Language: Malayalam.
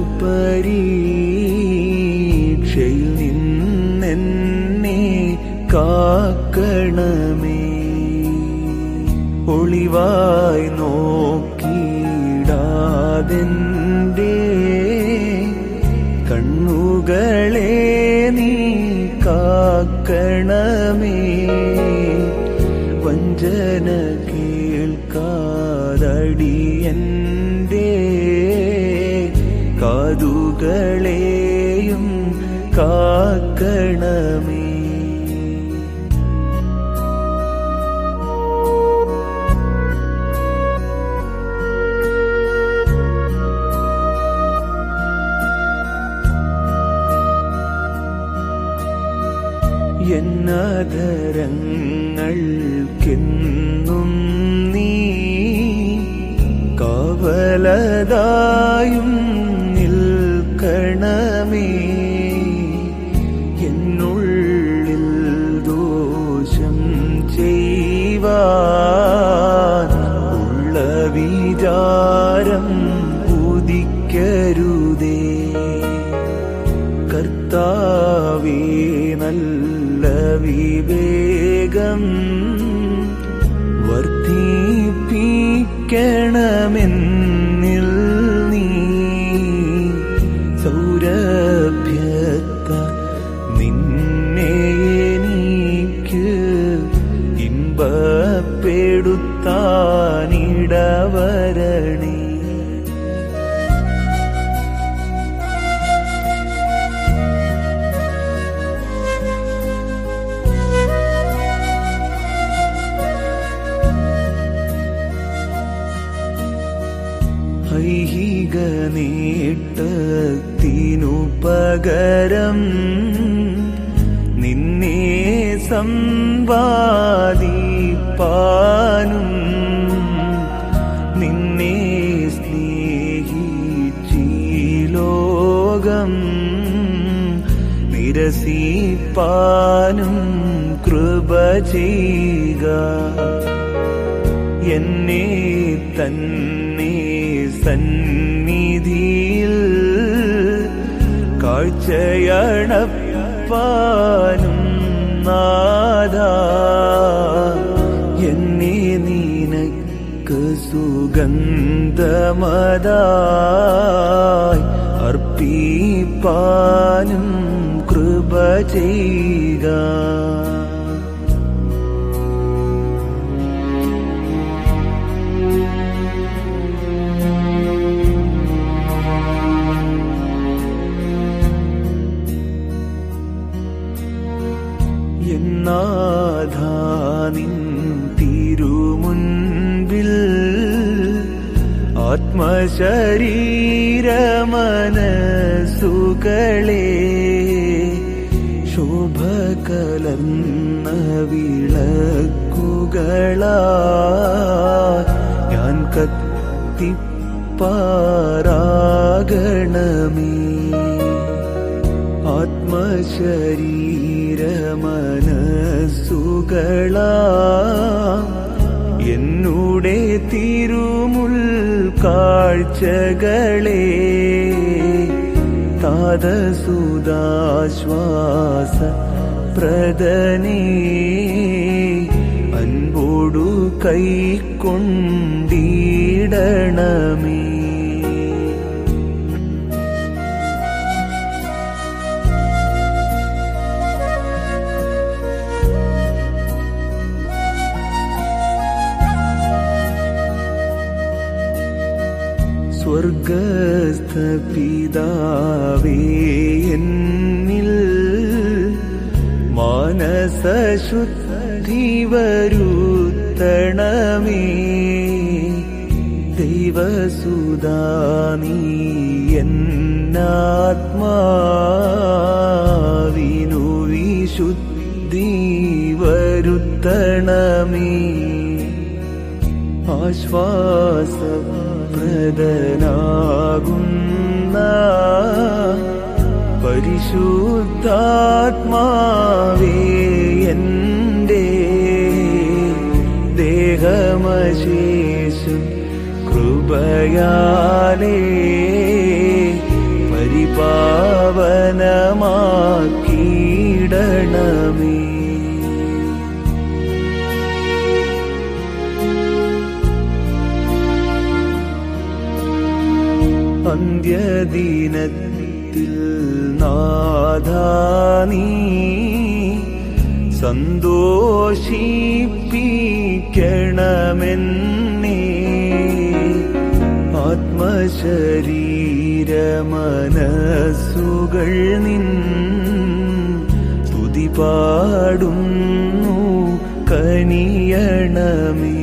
പരീക്ഷയിൽ നിന്നെന്നെ കാക്കണമേ ഒളിവായി നോക്കിയിടാതെന്റെ കണ്ണുകളെ നീ കാക്കണമേ വഞ്ചന കേൾക്കാതടിയന്റെ കാതുകളെയും കാക്കണമേ എന്നധരങ്ങൾക്കെന്നും നീ കാവലതായും നിൽക്കണമേ എന്നുള്ളിൽ ദോഷം ചെയ്യുവാൻ ഉള്ള വിചാരം ഉദിക്കരുതേ കർത്താവേ നല്ല വിവേകം വർദ്ധിപ്പിക്കണമെന്നിൽ നീ സൗരഭ്യത്ത നിന്നെ എനിക്ക് ഇമ്പപ്പെടുത്താനിടവരണേ ഐഹിക നേട്ടത്തിനു പകരം നിന്നെ സമ്പാദിപ്പാനും നിന്നെ സ്നേഹിച്ചീ ലോകം നിരസിപ്പാനും കൃപ ചെയ്യുക എന്നെ തന്നെ സന്നിധിയിൽ കാഴ്ചയണപ്പാനും നാദ എന്നെ നിനക്ക് സുഗന്ധമതായി അർപ്പിപ്പാനും കൃപ ചെയ്യുക എന്നാഥാനിൻ തിരുമുൻപിൽ ആത്മശരീരമനസുകളെ ശോഭ കലർന്ന വിളക്കുകളാ ഞാൻ കത്തിപ്പാറാകണമേ ആത്മശരീരമനസുകളാ എന്നുടെ തിരുമുൾ കാഴ്ചകളെ താതസുദാശ്വാസ പ്രദനേ അൻപോടു കൈക്കൊണ്ടിടണമേ സ്വർഗസ്ഥ പിതാവേ എന്നിൽ മാനസശുദ്ധി വരുത്തണമേ ദൈവസുദാനീ എന്നാത്മാവിനു വിശുദ്ധി വരുത്തണമേ ആശ്വാസപ്രദനാകുന്ന പരിശുദ്ധാത്മാവേ എൻ്റെ ദേഹമശേഷം കൃപയാലേ പാവനമാക്കിയിടണമേ അന്ത്യദിനത്തിൽ നാഥാനീ സന്തോഷിപ്പിക്കണമെന്നേ ആത്മശരീര മനസ്സുകൾ നിൻ സ്തുതി പാടുന്നു കനിയണമേ